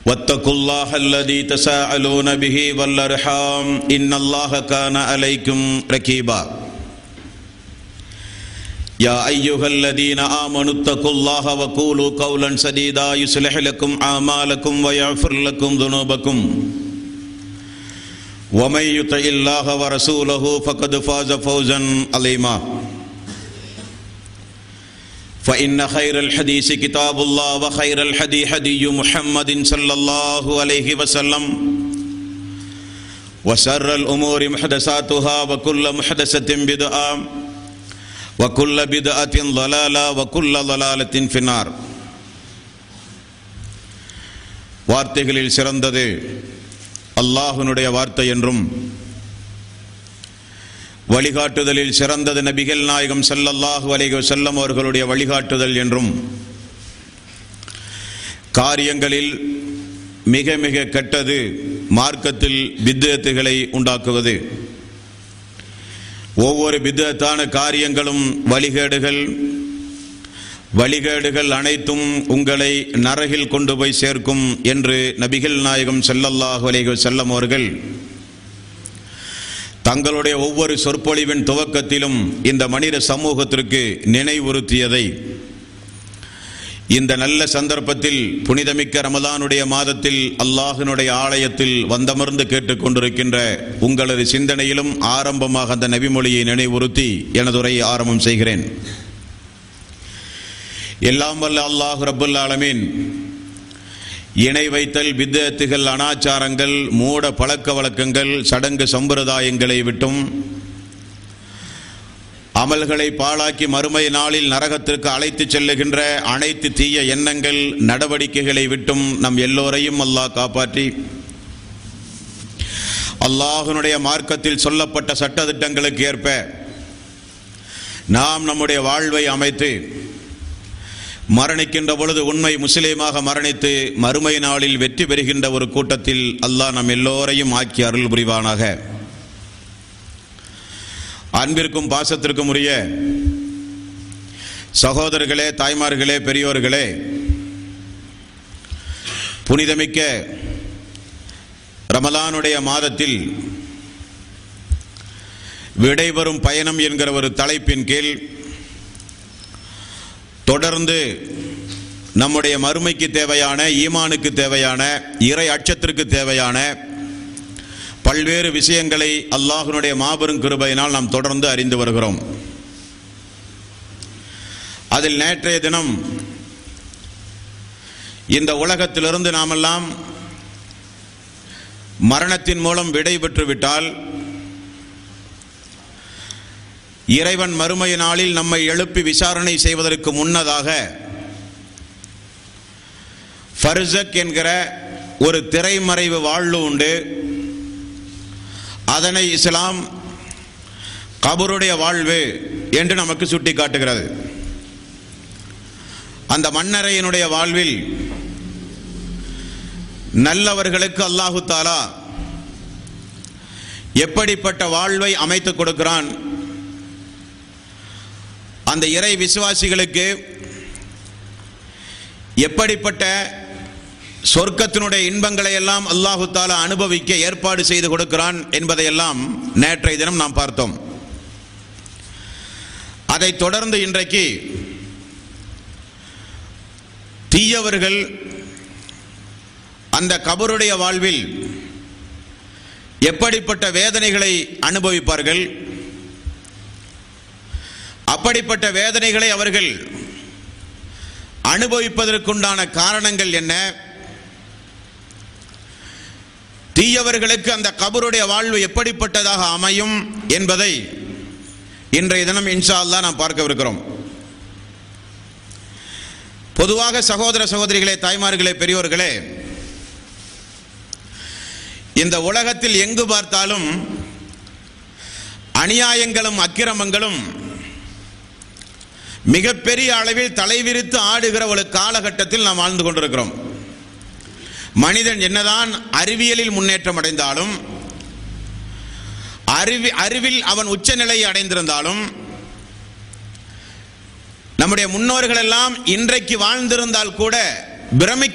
واتقوا الله الذي تساءلون به والارحام ان الله كان عليكم رقيبا يا ايها الذين امنوا اتقوا الله وقولوا قولا سديدا يصلح لكم اعمالكم ويغفر لكم ذنوبكم ومن يطع الله ورسوله فقد فاز فوزا عظيما فإن خير الحديث كتاب الله وخير الحدي حدي محمد صلى الله عليه وسلم وسر الأمور محدثاتها وكل محدثة بدعة وكل بدعة ضلالة وكل ضلالة في النار வார்த்தைகளில் சிறந்தது அல்லாஹ்வினுடைய வார்த்தை என்றும் வழிகாட்டுதலில் சிறந்தது நபிகள் நாயகம் ஸல்லல்லாஹு அலைஹி வஸல்லம் அவர்களுடைய வழிகாட்டுதல் என்றும் காரியங்களில் மிக மிக கெட்டது மார்க்கத்தில் பித்தத்துகளை உண்டாக்குவது ஒவ்வொரு பித்தத்தான காரியங்களும் வழிகேடுகள் வழிகேடுகள் அனைத்தும் உங்களை நரகில் கொண்டு போய் சேர்க்கும் என்று நபிகள் நாயகம் ஸல்லல்லாஹு அலைஹி வஸல்லம் அவர்கள் தங்களுடைய ஒவ்வொரு சொற்பொழிவின் துவக்கத்திலும் இந்த மனித சமூகத்திற்கு நினைவுறுத்தியதை இந்த நல்ல சந்தர்ப்பத்தில் புனிதமிக்க ரமலானுடைய மாதத்தில் அல்லாஹினுடைய ஆலயத்தில் வந்தமர்ந்து கேட்டுக்கொண்டிருக்கின்ற உங்களது சிந்தனையிலும் ஆரம்பமாக அந்த நபிமொழியை நினைவுறுத்தி எனது உரையை ஆரம்பம் செய்கிறேன் எல்லாம் வல்ல அல்லாஹ் ரபுல் ஆலமீன் இணை வைத்தல் வித்தத்துகள் அனாச்சாரங்கள் மூட பழக்க வழக்கங்கள் சடங்கு சம்பிரதாயங்களை விட்டும் அமல்களை பாழாக்கி மறுமை நாளில் நரகத்திற்கு அழைத்துச் செல்லுகின்ற அனைத்து தீய எண்ணங்கள் நடவடிக்கைகளை விட்டும் நம் எல்லோரையும் அல்லாஹ் காப்பாற்றி அல்லாஹனுடைய மார்க்கத்தில் சொல்லப்பட்ட சட்டத்திட்டங்களுக்கு ஏற்ப நாம் நம்முடைய வாழ்வை அமைத்து மரணிக்கின்ற பொழுது உண்மை முஸ்லீமாக மரணித்து மறுமை நாளில் வெற்றி பெறுகின்ற ஒரு கூட்டத்தில் அல்லாஹ் நம் எல்லோரையும் ஆக்கி அருள் புரிவானாக அன்பிற்கும் பாசத்திற்கும் உரிய சகோதரர்களே தாய்மார்களே பெரியோர்களே புனிதமிக்க ரமலானுடைய மாதத்தில் விடைபெறும் பயணம் என்கிற ஒரு தலைப்பின் கீழ் தொடர்ந்து நம்முடைய மறுமைக்கு தேவையான ஈமானுக்கு தேவையான இறை அச்சத்திற்கு தேவையான பல்வேறு விஷயங்களை அல்லாஹினுடைய மாபெரும் கிருபையினால் நாம் தொடர்ந்து அறிந்து வருகிறோம் அதில் நேற்றைய தினம் இந்த உலகத்திலிருந்து நாமெல்லாம் மரணத்தின் மூலம் விடை பெற்று விட்டால் இறைவன் மறுமை நாளில் நம்மை எழுப்பி விசாரணை செய்வதற்கு முன்னதாக ஃபர்சக் என்கிற ஒரு திரைமறைவு வாழ்வு உண்டு அதனை இஸ்லாம் கபருடைய வாழ்வு என்று நமக்கு சுட்டி காட்டுகிறது அந்த மன்னரையினுடைய வாழ்வில் நல்லவர்களுக்கு அல்லாஹு தாலா எப்படிப்பட்ட வாழ்வை அமைத்துக் கொடுக்கிறான் அந்த இறை விசுவாசிகளுக்கு எப்படிப்பட்ட சொர்க்கத்தினுடைய இன்பங்களை எல்லாம் அல்லாஹு தாலா அனுபவிக்க ஏற்பாடு செய்து கொடுக்கிறான் என்பதையெல்லாம் நேற்றைய தினம் நாம் பார்த்தோம் அதை தொடர்ந்து இன்றைக்கு தீயவர்கள் அந்த கபருடைய வாழ்வில் எப்படிப்பட்ட வேதனைகளை அனுபவிப்பார்கள் அப்படிப்பட்ட வேதனைகளை அவர்கள் அனுபவிப்பதற்குண்டான காரணங்கள் என்ன தீயவர்களுக்கு அந்த கபருடைய வாழ்வு எப்படிப்பட்டதாக அமையும் என்பதை இன்றைய தினம் இன்ஷா அல்லாஹ் நாம் பார்க்கவிருக்கிறோம் பொதுவாக சகோதர சகோதரிகளே தாய்மார்களே பெரியோர்களே இந்த உலகத்தில் எங்கு பார்த்தாலும் அநியாயங்களும் அக்கிரமங்களும் மிகப்பெரிய அளவில் தலைவிரித்து ஆடுகிற ஒரு காலகட்டத்தில் நாம் வாழ்ந்து கொண்டிருக்கிறோம் மனிதன் என்னதான் அறிவியலில் முன்னேற்றம் அடைந்தாலும் அறிவி அறிவில் அவன் உச்சநிலையை அடைந்திருந்தாலும் நம்முடைய முன்னோர்கள் எல்லாம் இன்றைக்கு வாழ்ந்திருந்தால் கூட பிரமிக்க